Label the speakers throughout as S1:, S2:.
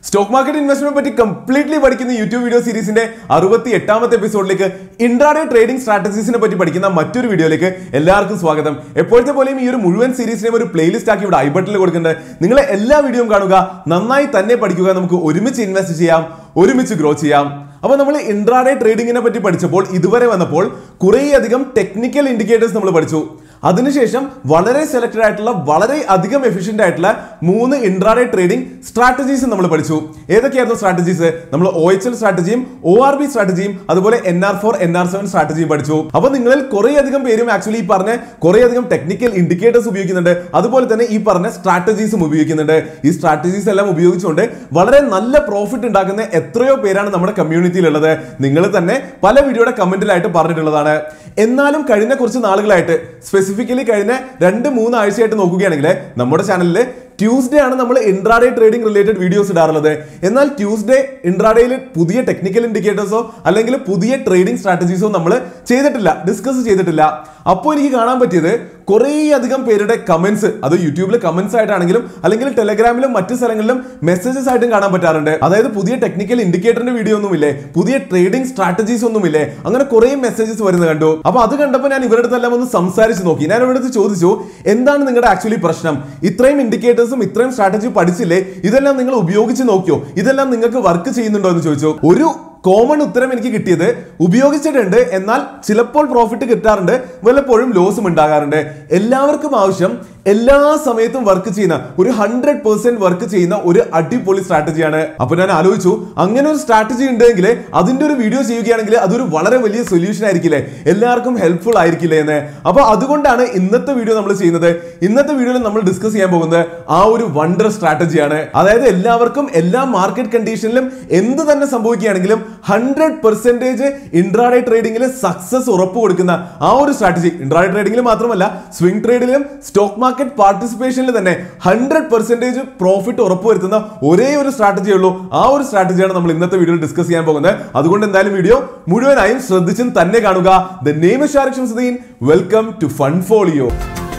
S1: stock market investment പറ്റി completely പഠിക്കുന്ന YouTube video സീരീസിന്റെ അറുപത്തി എട്ടാമത്തെ എപ്പിസോഡിലേക്ക് ഇൻട്രാഡേ ട്രേഡിംഗ് സ്ട്രാറ്റജീസിനെ പറ്റി പഠിക്കുന്ന മറ്റൊരു വീഡിയോയിലേക്ക് എല്ലാവർക്കും സ്വാഗതം എപ്പോഴത്തെ പോലെയും ഈ ഒരു മുഴുവൻ സീരീസിനെയും ഒരു പ്ലേലിസ്റ്റ് ആക്കി ഇവിടെ ഐ ബട്ടണിൽ കൊടുക്കുന്നുണ്ട് നിങ്ങളെ എല്ലാ വീഡിയോയും കാണുക നന്നായി തന്നെ പഠിക്കുക നമുക്ക് ഒരുമിച്ച് ഇൻവെസ്റ്റ് ചെയ്യാം ഒരുമിച്ച് ഗ്രോ ചെയ്യാം അപ്പോൾ നമ്മൾ ഇൻട്രാഡേ ട്രേഡിങ്ങിനെ പറ്റി പഠിച്ചപ്പോൾ ഇതുവരെ വന്നപ്പോൾ കുറേയധികം ടെക്നിക്കൽ ഇൻഡിക്കേറ്റേഴ്സ് നമ്മൾ പഠിച്ചു അതിനുശേഷം വളരെ സെലക്ടഡ് ആയിട്ടുള്ള വളരെ അധികം എഫിഷ്യന്റ് ആയിട്ടുള്ള മൂന്ന് ഇൻട്രാഡേ ട്രേഡിംഗ് സ്ട്രാറ്റജീസ് നമ്മൾ പഠിച്ചു ഏതൊക്കെയായിരുന്നു സ്ട്രാറ്റജീസ് നമ്മൾ ഒ എച്ച് എൽ സ്ട്രാറ്റജിയും ഒ ആർ ബി സ്ട്രാറ്റജിയും അതുപോലെ N R four N R seven സ്ട്രാറ്റജിയും പഠിച്ചു അപ്പോൾ നിങ്ങളിൽ കുറേ അധികം പേരും ആക്ച്വലി ഈ പറഞ്ഞ കുറേ അധികം ടെക്നിക്കൽ ഇൻഡിക്കേറ്റേഴ്സ് ഉപയോഗിക്കുന്നുണ്ട് അതുപോലെ തന്നെ ഈ പറഞ്ഞ സ്ട്രാറ്റജീസും ഉപയോഗിക്കുന്നുണ്ട് ഈ സ്ട്രാറ്റജീസ് എല്ലാം ഉപയോഗിച്ചുകൊണ്ട് വളരെ നല്ല പ്രോഫിറ്റ് ഉണ്ടാക്കുന്ന എത്രയോ പേരാണ് നമ്മുടെ കമ്മ്യൂണിറ്റിയിൽ ഉള്ളത് നിങ്ങൾ തന്നെ പല വീഡിയോയുടെ കമന്റിലായിട്ട് പറഞ്ഞിട്ടുള്ളതാണ് എന്നാലും കഴിഞ്ഞ കുറച്ച് നാളുകളായിട്ട് സ്പെസിഫിക്കലി കഴിഞ്ഞ രണ്ട് മൂന്ന് ആഴ്ചയായിട്ട് നോക്കുകയാണെങ്കിൽ നമ്മുടെ ചാനലിൽ ട്യൂസ്ഡേ ആണ് നമ്മൾ ഇൻട്രാഡേ ട്രേഡിംഗ് റിലേറ്റഡ് വീഡിയോസ് ഇടാറുള്ളത് എന്നാൽ ട്യൂസ്ഡേ ഇൻട്രാഡേയിൽ പുതിയ ടെക്നിക്കൽ ഇൻഡിക്കേറ്റേഴ്സോ അല്ലെങ്കിൽ പുതിയ ട്രേഡിംഗ് സ്ട്രാറ്റജീസോ നമ്മൾ ചെയ്തിട്ടില്ല ഡിസ്കസ് ചെയ്തിട്ടില്ല അപ്പോൾ എനിക്ക് കാണാൻ പറ്റിയത് കുറേ അധികം പേരുടെ കമന്റ്സ് അത് യൂട്യൂബിൽ കമന്റ്സ് ആയിട്ടാണെങ്കിലും അല്ലെങ്കിൽ ടെലഗ്രാമിലും മറ്റു സ്ഥലങ്ങളിലും മെസ്സേജസ് ആയിട്ടും കാണാൻ പറ്റാറുണ്ട് അതായത് പുതിയ ടെക്നിക്കൽ ഇൻഡിക്കേറ്ററിന്റെ വീഡിയോ ഒന്നുമില്ലേ പുതിയ ട്രേഡിംഗ് സ്ട്രാറ്റജീസ് ഒന്നുമില്ലേ അങ്ങനെ കുറേ മെസ്സേജസ് വരുന്നത് കണ്ടു അപ്പൊ അത് കണ്ടപ്പോൾ ഞാൻ ഇവരുടെ അടുത്തെല്ലാം ഒന്ന് സംസാരിച്ച് നോക്കി ഞാൻ ഇവരുടെ അടുത്ത് ചോദിച്ചു എന്താണ് നിങ്ങളുടെ ആക്ച്വലി പ്രശ്നം ഇത്രയും ഇൻഡിക്കേറ്റേഴ്സും ഇത്രയും സ്ട്രാറ്റജി പഠിച്ചില്ലേ ഇതെല്ലാം നിങ്ങൾ ഉപയോഗിച്ച് നോക്കിയോ ഇതെല്ലാം നിങ്ങൾക്ക് വർക്ക് ചെയ്യുന്നുണ്ടോ എന്ന് ചോദിച്ചു ഒരു കോമൺ ഉത്തരം എനിക്ക് കിട്ടിയത് ഉപയോഗിച്ചിട്ടുണ്ട് എന്നാൽ ചിലപ്പോൾ പ്രോഫിറ്റ് കിട്ടാറുണ്ട് വല്ലപ്പോഴും ലോസും ഉണ്ടാകാറുണ്ട് എല്ലാവർക്കും ആവശ്യം എല്ലാ സമയത്തും വർക്ക് ചെയ്യുന്ന ഒരു ഹൺഡ്രഡ് പെർസെന്റ് വർക്ക് ചെയ്യുന്ന ഒരു അടിപൊളി സ്ട്രാറ്റജിയാണ് അപ്പൊ ഞാൻ ആലോചിച്ചു അങ്ങനെ ഒരു സ്ട്രാറ്റജി ഉണ്ടെങ്കിൽ അതിന്റെ ഒരു വീഡിയോ ചെയ്യുകയാണെങ്കിൽ അതൊരു വളരെ വലിയ സൊല്യൂഷൻ ആയിരിക്കില്ലേ എല്ലാവർക്കും ഹെൽപ്ഫുൾ ആയിരിക്കില്ലേ എന്ന് അപ്പൊ അതുകൊണ്ടാണ് ഇന്നത്തെ വീഡിയോ നമ്മൾ ചെയ്യുന്നത് ഇന്നത്തെ വീഡിയോയിൽ നമ്മൾ ഡിസ്കസ് ചെയ്യാൻ പോകുന്നത് ആ ഒരു വണ്ടർ സ്ട്രാറ്റജിയാണ് അതായത് എല്ലാവർക്കും എല്ലാ മാർക്കറ്റ് കണ്ടീഷനിലും എന്ത് തന്നെ സംഭവിക്കുകയാണെങ്കിലും ഹൺഡ്രഡ് പെർസെന്റേജ് ഇൻട്രാഡേ ട്രേഡിംഗിൽ സക്സസ് ഉറപ്പ് കൊടുക്കുന്ന ആ ഒരു സ്ട്രാറ്റജി ഇൻട്രാഡേ ട്രേഡിംഗിൽ മാത്രമല്ല സ്വിംഗ് ട്രേഡിലും സ്റ്റോക്ക് മാർക്കറ്റ് പാർട്ടിസിപ്പേഷനിൽ തന്നെ ഹൺഡ്രഡ് പെർസെന്റേജ് പ്രോഫിറ്റ് ഉറപ്പുവരുത്തുന്ന ഒരേ ഒരു സ്ട്രാറ്റജി ഉള്ളൂ ആ ഒരു സ്ട്രാറ്റജിയാണ് നമ്മൾ ഇന്നത്തെ വീഡിയോയിൽ ഡിസ്കസ് ചെയ്യാൻ പോകുന്നത് അതുകൊണ്ട് എന്തായാലും വീഡിയോ മുഴുവനായും ശ്രദ്ധിച്ചും തന്നെ കാണുക the name Shariq Shamsuddin welcome to fun folio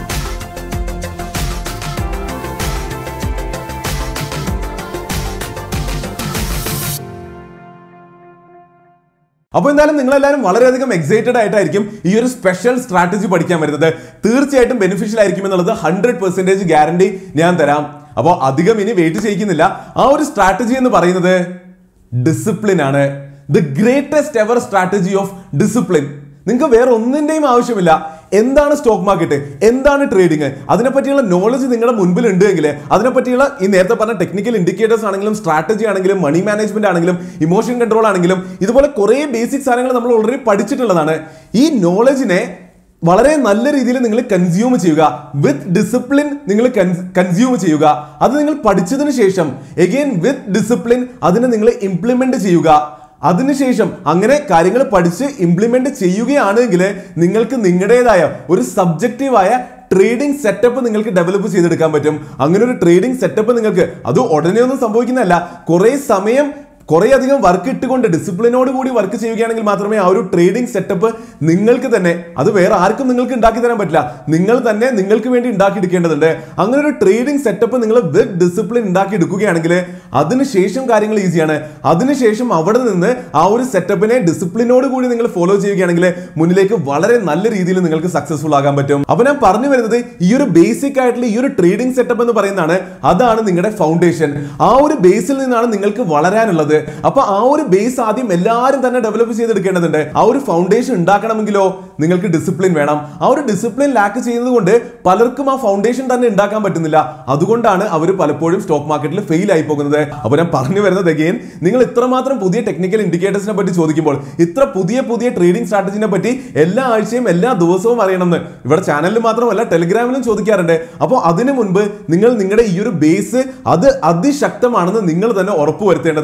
S1: അപ്പോൾ എന്തായാലും നിങ്ങൾ എല്ലാവരും വളരെയധികം എക്സൈറ്റഡ് ആയിട്ടായിരിക്കും ഈ ഒരു സ്പെഷ്യൽ സ്ട്രാറ്റജി പഠിക്കാൻ വരുന്നത് തീർച്ചയായിട്ടും ബെനിഫിഷ്യൽ ആയിരിക്കും എന്നുള്ളത് ഹൺഡ്രഡ് പെർസെന്റേജ് ഗ്യാരണ്ടി ഞാൻ തരാം അപ്പോൾ അധികം ഇനി വെയിറ്റ് ചെയ്യിക്കുന്നില്ല ആ ഒരു സ്ട്രാറ്റജി എന്ന് പറയുന്നത് ഡിസിപ്ലിൻ ആണ് the greatest ever strategy of discipline നിങ്ങൾക്ക് വേറെ ഒന്നിന്റെയും ആവശ്യമില്ല എന്താണ് സ്റ്റോക്ക് മാർക്കറ്റ് എന്താണ് ട്രേഡിംഗ് അതിനെപ്പറ്റിയുള്ള നോളജ് നിങ്ങളുടെ മുൻപിൽ ഉണ്ട് എങ്കിൽ അതിനെപ്പറ്റിയുള്ള ഈ നേരത്തെ പറഞ്ഞ ടെക്നിക്കൽ ഇൻഡിക്കേറ്റേഴ്സ് ആണെങ്കിലും സ്ട്രാറ്റജി ആണെങ്കിലും മണി മാനേജ്മെന്റ് ആണെങ്കിലും ഇമോഷൻ കൺട്രോൾ ആണെങ്കിലും ഇതുപോലെ കുറേ ബേസിക് സാധനങ്ങൾ നമ്മൾ ഓൾറെഡി പഠിച്ചിട്ടുള്ളതാണ് ഈ നോളജിനെ വളരെ നല്ല രീതിയിൽ നിങ്ങൾ കൺസ്യൂം ചെയ്യുക വിത്ത് ഡിസിപ്ലിൻ നിങ്ങൾ കൺസ്യൂം ചെയ്യുക അത് നിങ്ങൾ പഠിച്ചതിന് ശേഷം എഗെയിൻ വിത്ത് ഡിസിപ്ലിൻ അതിനെ നിങ്ങൾ ഇംപ്ലിമെന്റ് ചെയ്യുക അതിനുശേഷം അങ്ങനെ കാര്യങ്ങൾ പഠിച്ച് ഇംപ്ലിമെന്റ് ചെയ്യുകയാണെങ്കിൽ നിങ്ങൾക്ക് നിങ്ങളുടേതായ ഒരു സബ്ജക്റ്റീവായ ട്രേഡിംഗ് സെറ്റപ്പ് നിങ്ങൾക്ക് ഡെവലപ്പ് ചെയ്തെടുക്കാൻ പറ്റും അങ്ങനെ ഒരു ട്രേഡിംഗ് സെറ്റപ്പ് നിങ്ങൾക്ക് അത് ഉടനെ ഒന്നും സംഭവിക്കുന്നതല്ല കുറെ സമയം കുറേ അധികം വർക്ക് ഇട്ടുകൊണ്ട് ഡിസിപ്ലിനോട് കൂടി വർക്ക് ചെയ്യുകയാണെങ്കിൽ മാത്രമേ ആ ഒരു ട്രേഡിംഗ് സെറ്റപ്പ് നിങ്ങൾക്ക് തന്നെ അത് വേറെ ആർക്കും നിങ്ങൾക്ക് ഉണ്ടാക്കി തരാൻ പറ്റില്ല നിങ്ങൾ തന്നെ നിങ്ങൾക്ക് വേണ്ടി ഉണ്ടാക്കിയെടുക്കേണ്ടതുണ്ട് അങ്ങനെ ഒരു ട്രേഡിംഗ് സെറ്റപ്പ് നിങ്ങൾ വിത്ത് ഡിസിപ്ലിൻ ഉണ്ടാക്കി എടുക്കുകയാണെങ്കിൽ അതിനുശേഷം കാര്യങ്ങൾ ഈസിയാണ് അതിനുശേഷം അവിടെ നിന്ന് ആ ഒരു സെറ്റപ്പിനെ ഡിസിപ്ലിനോട് കൂടി നിങ്ങൾ ഫോളോ ചെയ്യുകയാണെങ്കിൽ മുന്നിലേക്ക് വളരെ നല്ല രീതിയിൽ നിങ്ങൾക്ക് സക്സസ്ഫുൾ ആകാൻ പറ്റും അപ്പൊ ഞാൻ പറഞ്ഞു വരുന്നത് ഈ ഒരു ബേസിക് ആയിട്ടുള്ള ഈ ഒരു ട്രേഡിംഗ് സെറ്റപ്പ് എന്ന് പറയുന്നതാണ് അതാണ് നിങ്ങളുടെ ഫൗണ്ടേഷൻ ആ ഒരു ബേസിൽ നിന്നാണ് നിങ്ങൾക്ക് വളരാനുള്ളത് അപ്പൊ ആ ഒരു ബേസ് ആദ്യം എല്ലാവരും തന്നെ ഡെവലപ്പ് ചെയ്തെടുക്കേണ്ടതുണ്ട് ആ ഒരു ഫൗണ്ടേഷൻ ഉണ്ടാക്കണമെങ്കിലോ നിങ്ങൾക്ക് ഡിസിപ്ലിൻ വേണം ആ ഒരു ഡിസിപ്ലിൻ ലാക്ക് ചെയ്യുന്നത് കൊണ്ട് പലർക്കും ആ ഫൗണ്ടേഷൻ തന്നെ ഉണ്ടാക്കാൻ പറ്റുന്നില്ല അതുകൊണ്ടാണ് അവർ പലപ്പോഴും സ്റ്റോക്ക് മാർക്കറ്റിൽ ഫെയിൽ ആയി പോകുന്നത് അപ്പൊ ഞാൻ പറഞ്ഞു വരുന്നത് അഗെയിൻ നിങ്ങൾ ഇത്രമാത്രം പുതിയ ടെക്നിക്കൽ ഇൻഡിക്കേറ്റേഴ്സിനെ പറ്റി ചോദിക്കുമ്പോൾ ഇത്ര പുതിയ പുതിയ ട്രേഡിംഗ് സ്ട്രാറ്റജിനെ പറ്റി എല്ലാ ആഴ്ചയും എല്ലാ ദിവസവും അറിയണമെന്ന് ഇവിടെ ചാനലിൽ മാത്രമല്ല ടെലിഗ്രാമിലും ചോദിക്കാറുണ്ട് അപ്പോൾ അതിനു മുൻപ് നിങ്ങൾ നിങ്ങളുടെ ഈ ഒരു ബേസ് അത് അതിശക്തമാണെന്ന് നിങ്ങൾ തന്നെ ഉറപ്പുവരുത്തേണ്ടതുണ്ട്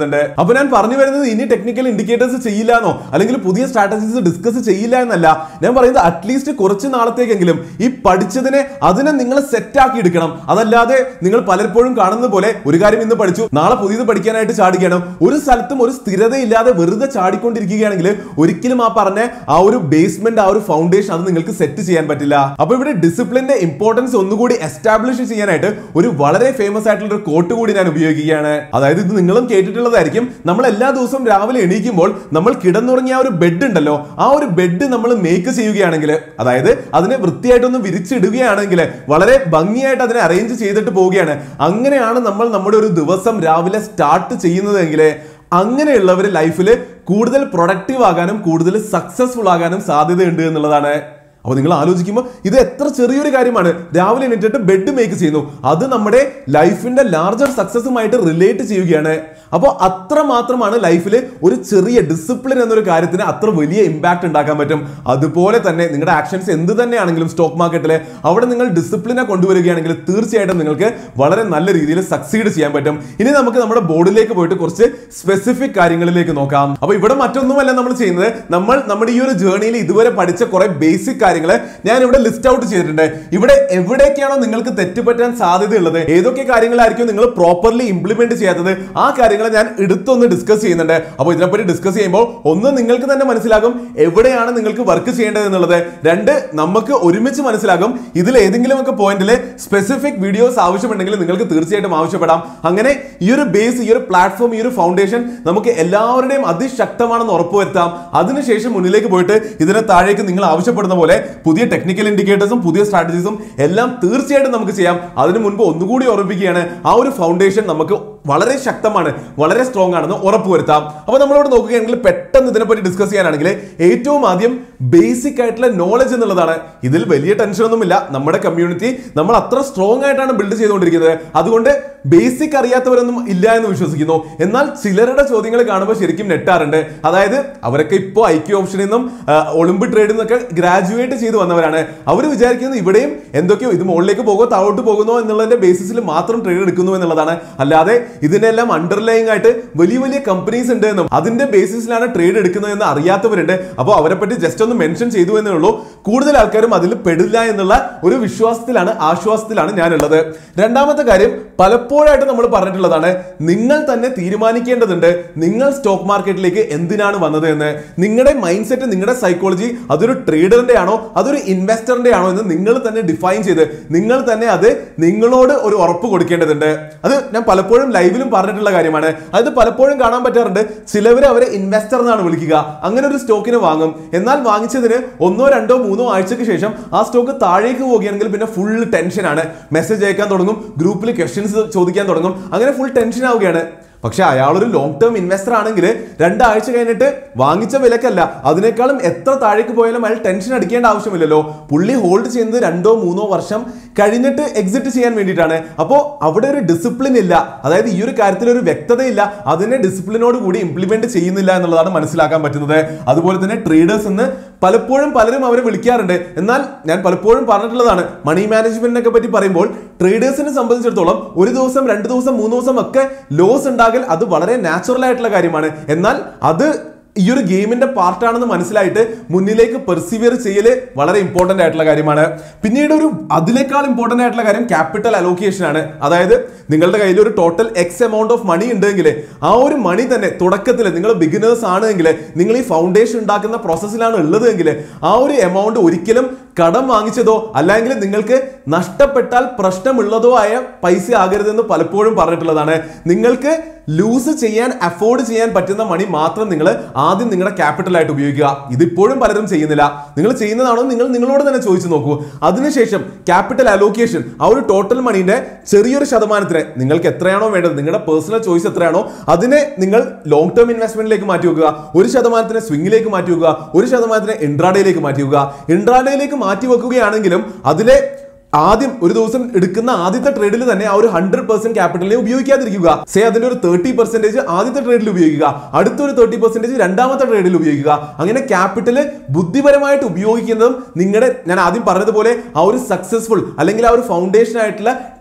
S1: അപ്പൊ ഞാൻ പറഞ്ഞു വരുന്നത് ഇനി ടെക്നിക്കൽ ഇൻഡിക്കേറ്റേഴ്സ് ചെയ്യില്ല എന്നോ അല്ലെങ്കിൽ പുതിയ സ്ട്രാറ്റജീസ് ഡിസ്കസ് ചെയ്യില്ല എന്നല്ല ഞാൻ പറയുന്നത് അറ്റ്ലീസ്റ്റ് കുറച്ച് നാളത്തേക്കെങ്കിലും ഈ പഠിച്ചതിനെ അതിനെ നിങ്ങൾ സെറ്റ് ആക്കി എടുക്കണം അതല്ലാതെ നിങ്ങൾ പലപ്പോഴും കാണുന്നത് പോലെ ഒരു കാര്യം ഇന്ന് പഠിച്ചു നാളെ പുതിയത് പഠിക്കാനായിട്ട് ചാടുകയാണ് ഒരു സ്ഥലത്തും ഒരു സ്ഥിരതയില്ലാതെ വെറുതെ ചാടിക്കൊണ്ടിരിക്കുകയാണെങ്കിൽ ഒരിക്കലും ആ പറഞ്ഞ ആ ഒരു ബേസ്മെന്റ് ആ ഒരു ഫൗണ്ടേഷൻ അത് നിങ്ങൾക്ക് സെറ്റ് ചെയ്യാൻ പറ്റില്ല അപ്പൊ ഇവിടെ ഡിസിപ്ലിന്റെ ഇമ്പോർട്ടൻസ് ഒന്നുകൂടി എസ്റ്റാബ്ലിഷ് ചെയ്യാനായിട്ട് ഒരു വളരെ ഫേമസ് ആയിട്ടുള്ള ഒരു കോട്ട് കൂടി ഞാൻ ഉപയോഗിക്കുകയാണ് അതായത് ഇത് നിങ്ങളും കേട്ടിട്ടുള്ളതായിരിക്കും നമ്മൾ എല്ലാ ദിവസവും രാവിലെ എണീക്കുമ്പോൾ നമ്മൾ കിടന്നുറങ്ങിയ ആ ഒരു ബെഡ് ഉണ്ടല്ലോ ആ ഒരു ബെഡ് നമ്മൾ മേക്ക് ചെയ്യുകയാണെങ്കിൽ അതായത് അതിനെ വൃത്തിയായിട്ടൊന്ന് വിരിച്ചിടുകയാണെങ്കിൽ വളരെ ഭംഗിയായിട്ട് അതിനെ അറേഞ്ച് ചെയ്തിട്ട് പോവുകയാണ് അങ്ങനെയാണ് നമ്മൾ നമ്മുടെ ഒരു ദിവസം രാവിലെ സ്റ്റാർട്ട് ചെയ്യുന്നതെങ്കിൽ അങ്ങനെയുള്ളവർ ലൈഫിൽ കൂടുതൽ പ്രൊഡക്റ്റീവ് ആകാനും കൂടുതൽ സക്സസ്ഫുൾ ആകാനും സാധ്യതയുണ്ട് എന്നുള്ളതാണ് അപ്പോൾ നിങ്ങൾ ആലോചിക്കുമ്പോൾ ഇത് എത്ര ചെറിയൊരു കാര്യമാണ് രാവിലെ എണീറ്റിട്ട് ബെഡ് മേക്ക് ചെയ്യുന്നു അത് നമ്മുടെ ലൈഫിന്റെ ലാർജർ സക്സസുമായിട്ട് റിലേറ്റ് ചെയ്യുകയാണ് അപ്പോൾ അത്ര മാത്രമാണ് ലൈഫിൽ ഒരു ചെറിയ ഡിസിപ്ലിൻ എന്നൊരു കാര്യത്തിന് അത്ര വലിയ ഇമ്പാക്ട് ഉണ്ടാക്കാൻ പറ്റും അതുപോലെ തന്നെ നിങ്ങളുടെ ആക്ഷൻസ് എന്ത് തന്നെയാണെങ്കിലും സ്റ്റോക്ക് മാർക്കറ്റിൽ അവിടെ നിങ്ങൾ ഡിസിപ്ലിനെ കൊണ്ടുവരികയാണെങ്കിൽ തീർച്ചയായിട്ടും നിങ്ങൾക്ക് വളരെ നല്ല രീതിയിൽ സക്സീഡ് ചെയ്യാൻ പറ്റും ഇനി നമുക്ക് നമ്മുടെ ബോർഡിലേക്ക് പോയിട്ട് കുറച്ച് സ്പെസിഫിക് കാര്യങ്ങളിലേക്ക് നോക്കാം അപ്പോൾ ഇവിടെ മറ്റൊന്നുമല്ല നമ്മൾ ചെയ്യുന്നത് നമ്മൾ നമ്മുടെ ഈ ഒരു ജേർണിയിൽ ഇതുവരെ പഠിച്ച കുറെ ബേസിക് കാര്യങ്ങൾ ഞാൻ ഇവിടെ ലിസ്റ്റ് ഔട്ട് ചെയ്തിട്ടുണ്ട് ഇവിടെ എവിടേക്കാണോ നിങ്ങൾക്ക് തെറ്റുപറ്റാൻ സാധ്യതയുള്ളത് ഏതൊക്കെ കാര്യങ്ങളായിരിക്കും നിങ്ങൾ പ്രോപ്പർലി ഇംപ്ലിമെന്റ് ചെയ്യാത്തത് ആ കാര്യങ്ങൾ ഞാൻ എടുത്തൊന്ന് ഡിസ്കസ് ചെയ്യുന്നുണ്ട് അപ്പോൾ ഇതിനെപ്പറ്റി ഡിസ്കസ് ചെയ്യുമ്പോൾ ഒന്ന് നിങ്ങൾക്ക് തന്നെ മനസ്സിലാകും എവിടെയാണ് നിങ്ങൾക്ക് വർക്ക് ചെയ്യേണ്ടത് എന്നുള്ളത് രണ്ട് നമുക്ക് ഒരുമിച്ച് മനസ്സിലാകും ഇതിൽ ഏതെങ്കിലും ഒക്കെ പോയിന്റിൽ സ്പെസിഫിക് വീഡിയോസ് ആവശ്യമുണ്ടെങ്കിൽ നിങ്ങൾക്ക് തീർച്ചയായിട്ടും ആവശ്യപ്പെടാം അങ്ങനെ ഈ ഒരു ബേസ് ഈ ഒരു പ്ലാറ്റ്ഫോം ഈ ഒരു ഫൗണ്ടേഷൻ നമുക്ക് എല്ലാവരുടെയും അതിശക്തമാണെന്ന് ഉറപ്പുവരുത്താം അതിനുശേഷം മുന്നിലേക്ക് പോയിട്ട് ഇതിന് താഴേക്ക് നിങ്ങൾ ആവശ്യപ്പെടുന്ന പോലെ പുതിയ ടെക്നിക്കൽ ഇൻഡിക്കേറ്റേഴ്സും പുതിയ സ്ട്രാറ്റജീസും എല്ലാം തീർച്ചയായിട്ടും നമുക്ക് ചെയ്യാം അതിനു മുൻപ് ഒന്നുകൂടി ഓർമ്മിപ്പിക്കുകയാണ് ആ ഒരു ഫൗണ്ടേഷൻ നമുക്ക് വളരെ ശക്തമാണ് വളരെ സ്ട്രോങ് ആണെന്ന് ഉറപ്പുവരുത്താം അപ്പോൾ നമ്മളിവിടെ നോക്കുകയാണെങ്കിൽ പെട്ടെന്ന് ഇതിനെപ്പറ്റി ഡിസ്കസ് ചെയ്യാനാണെങ്കിൽ ഏറ്റവും ആദ്യം ബേസിക് ആയിട്ടുള്ള നോളജ് എന്നുള്ളതാണ് ഇതിൽ വലിയ ടെൻഷൻ ഒന്നുമില്ല നമ്മുടെ കമ്മ്യൂണിറ്റി നമ്മൾ അത്ര സ്ട്രോങ് ആയിട്ടാണ് ബിൽഡ് ചെയ്തുകൊണ്ടിരിക്കുന്നത് അതുകൊണ്ട് ബേസിക് അറിയാത്തവരൊന്നും ഇല്ല എന്ന് വിശ്വസിക്കുന്നു എന്നാൽ ചിലരുടെ ചോദ്യങ്ങൾ കാണുമ്പോൾ ശരിക്കും നെട്ടാറുണ്ട് അതായത് അവരൊക്കെ ഇപ്പോൾ ഐ ക്യു ഓപ്ഷനിൽ നിന്നും ഒളിമ്പിക് ട്രേഡിൽ നിന്നൊക്കെ ഗ്രാജുവേറ്റ് ചെയ്ത് വന്നവരാണ് അവർ വിചാരിക്കുന്നത് ഇവിടെയും എന്തൊക്കെയോ ഇത് മുകളിലേക്ക് പോകുമോ താഴോട്ട് പോകുന്നോ എന്നുള്ളതിന്റെ ബേസിസിൽ മാത്രം ട്രേഡ് എടുക്കുന്നു എന്നുള്ളതാണ് അല്ലാതെ ഇതിനെല്ലാം അണ്ടർലൈങ് ആയിട്ട് വലിയ വലിയ കമ്പനീസ് ഉണ്ട് എന്നും അതിന്റെ ബേസിസിലാണ് ട്രേഡ് എടുക്കുന്നതെന്ന് അറിയാത്തവരുണ്ട് അപ്പോൾ അവരെ പറ്റി ജസ്റ്റ് ഒന്ന് മെൻഷൻ ചെയ്തു എന്നേ ഉള്ളൂ കൂടുതൽ ആൾക്കാരും അതിൽ പെടില്ല എന്നുള്ള ഒരു വിശ്വാസത്തിലാണ് ആശ്വാസത്തിലാണ് ഞാനുള്ളത് രണ്ടാമത്തെ കാര്യം പലപ്പോഴായിട്ട് നമ്മൾ പറഞ്ഞിട്ടുള്ളതാണ് നിങ്ങൾ തന്നെ തീരുമാനിക്കേണ്ടതുണ്ട് നിങ്ങൾ സ്റ്റോക്ക് മാർക്കറ്റിലേക്ക് എന്തിനാണ് വന്നത് എന്ന് നിങ്ങളുടെ മൈൻഡ് സെറ്റ് നിങ്ങളുടെ സൈക്കോളജി അതൊരു ട്രേഡറിന്റെ ആണോ അതൊരു ഇൻവെസ്റ്ററിന്റെ ആണോ എന്ന് നിങ്ങൾ തന്നെ ഡിഫൈൻ ചെയ്ത് നിങ്ങൾ തന്നെ അത് നിങ്ങളോട് ഒരു ഉറപ്പ് കൊടുക്കേണ്ടതുണ്ട് അത് ഞാൻ പലപ്പോഴും ലൈവിലും പറഞ്ഞിട്ടുള്ള കാര്യമാണ് അത് പലപ്പോഴും കാണാൻ പറ്റാറുണ്ട് ചിലവർ അവരെ ഇൻവെസ്റ്റർ എന്നാണ് വിളിക്കുക അങ്ങനെ ഒരു സ്റ്റോക്കിന് വാങ്ങും എന്നാൽ വാങ്ങിച്ചതിന് ഒന്നോ രണ്ടോ മൂന്നോ ആഴ്ചക്ക് ശേഷം ആ സ്റ്റോക്ക് താഴേക്ക് പോവുകയാണെങ്കിൽ പിന്നെ ഫുൾ ടെൻഷനാണ് മെസ്സേജ് അയക്കാൻ തുടങ്ങും ഗ്രൂപ്പിൽ ക്വസ്റ്റ്യൻസ് ചോദിക്കാൻ തുടങ്ങും അങ്ങനെ ഫുൾ ടെൻഷൻ ആവുകയാണ് പക്ഷെ അയാൾ ഒരു ലോങ് ടേം ഇൻവെസ്റ്റർ ആണെങ്കിൽ രണ്ടാഴ്ച കഴിഞ്ഞിട്ട് വാങ്ങിച്ച വിലക്കല്ല അതിനേക്കാളും എത്ര താഴേക്ക് പോയാലും അയാൾ ടെൻഷൻ അടിക്കേണ്ട ആവശ്യമില്ലല്ലോ പുള്ളി ഹോൾഡ് ചെയ്യുന്നത് രണ്ടോ മൂന്നോ വർഷം കഴിഞ്ഞിട്ട് എക്സിറ്റ് ചെയ്യാൻ വേണ്ടിയിട്ടാണ് അപ്പോൾ അവിടെ ഒരു ഡിസിപ്ലിൻ ഇല്ല അതായത് ഈ ഒരു കാര്യത്തിൽ ഒരു വ്യക്തതയില്ല അതിനെ ഡിസിപ്ലിനോട് കൂടി ഇംപ്ലിമെന്റ് ചെയ്യുന്നില്ല എന്നുള്ളതാണ് മനസ്സിലാക്കാൻ പറ്റുന്നത് അതുപോലെ തന്നെ ട്രേഡേഴ്സ് എന്ന് പലപ്പോഴും പലരും അവരെ വിളിക്കാറുണ്ട് എന്നാൽ ഞാൻ പലപ്പോഴും പറഞ്ഞിട്ടുള്ളതാണ് മണി മാനേജ്മെന്റിനെ പറ്റി പറയുമ്പോൾ ട്രേഡേഴ്സിനെ സംബന്ധിച്ചിടത്തോളം ഒരു ദിവസം രണ്ട് ദിവസം മൂന്ന് ദിവസം ഒക്കെ ലോസ് ഉണ്ടാകൽ അത് വളരെ നാച്ചുറൽ ആയിട്ടുള്ള കാര്യമാണ് എന്നാൽ അത് ഈ ഒരു ഗെയിമിന്റെ പാർട്ടാണെന്ന് മനസ്സിലായിട്ട് മുന്നിലേക്ക് പെർസിവിയർ ചെയ്യല് വളരെ ഇമ്പോർട്ടന്റ് ആയിട്ടുള്ള കാര്യമാണ് പിന്നീട് ഒരു അതിനേക്കാൾ ഇമ്പോർട്ടന്റ് ആയിട്ടുള്ള കാര്യം ക്യാപിറ്റൽ അലോക്കേഷൻ ആണ് അതായത് നിങ്ങളുടെ കയ്യിൽ ഒരു total X amount of money ഉണ്ടെങ്കിൽ ആ ഒരു മണി തന്നെ തുടക്കത്തിൽ നിങ്ങൾ ബിഗിനേഴ്സ് ആണെങ്കിൽ നിങ്ങൾ ഈ ഫൗണ്ടേഷൻ ഉണ്ടാക്കുന്ന പ്രോസസ്സിലാണ് ഉള്ളതെങ്കിൽ ആ ഒരു എമൗണ്ട് ഒരിക്കലും കടം വാങ്ങിച്ചതോ അല്ലെങ്കിൽ നിങ്ങൾക്ക് നഷ്ടപ്പെട്ടാൽ പ്രശ്നമുള്ളതോ ആയ പൈസ ആകരുതെന്ന് പലപ്പോഴും പറഞ്ഞിട്ടുള്ളതാണ് നിങ്ങൾക്ക് ലൂസ് ചെയ്യാൻ അഫോർഡ് ചെയ്യാൻ പറ്റുന്ന മണി മാത്രം നിങ്ങൾ ആദ്യം നിങ്ങളുടെ ക്യാപിറ്റൽ ആയിട്ട് ഉപയോഗിക്കുക ഇതിപ്പോഴും പലരും ചെയ്യുന്നില്ല നിങ്ങൾ ചെയ്യുന്നതാണോ നിങ്ങൾ നിങ്ങളോട് തന്നെ ചോദിച്ചു നോക്കൂ അതിനുശേഷം ക്യാപിറ്റൽ അലോക്കേഷൻ ആ ഒരു ടോട്ടൽ മണീന്റെ ചെറിയൊരു ശതമാനത്തിന് നിങ്ങൾക്ക് എത്രയാണോ വേണ്ടത് നിങ്ങളുടെ പേഴ്സണൽ ചോയ്സ് എത്രയാണോ അതിനെ നിങ്ങൾ ലോങ് ടേം ഇൻവെസ്റ്റ്മെന്റിലേക്ക് മാറ്റി വെക്കുക ഒരു ശതമാനത്തിന് സ്വിംഗിലേക്ക് മാറ്റി വെക്കുക ഒരു ശതമാനത്തിന് ഇൻട്രാഡേയിലേക്ക് മാറ്റി വെക്കുക ഇൻട്രാഡേയിലേക്ക് മാറ്റി വെക്കുകയാണെങ്കിലും അതിലെ ആദ്യം ഒരു ദിവസം എടുക്കുന്ന ആദ്യത്തെ ട്രേഡിൽ തന്നെ ആ ഒരു ഹൺഡ്രഡ് പെർസെന്റ് ക്യാപിറ്റലിനെ ഉപയോഗിക്കാതിരിക്കുക സേ അതിന്റെ ഒരു തേർട്ടി പെർസെന്റേജ് ആദ്യത്തെ ട്രേഡിൽ ഉപയോഗിക്കുക അടുത്തൊരു തേർട്ടി പെർസെന്റേജ് രണ്ടാമത്തെ ട്രേഡിൽ ഉപയോഗിക്കുക അങ്ങനെ ക്യാപിറ്റൽ ബുദ്ധിപരമായിട്ട് ഉപയോഗിക്കുന്നതും നിങ്ങളുടെ ഞാൻ ആദ്യം പറഞ്ഞതുപോലെ ആ ഒരു സക്സസ്ഫുൾ അല്ലെങ്കിൽ ആ ഒരു ഫൗണ്ടേഷൻ ആയിട്ടുള്ള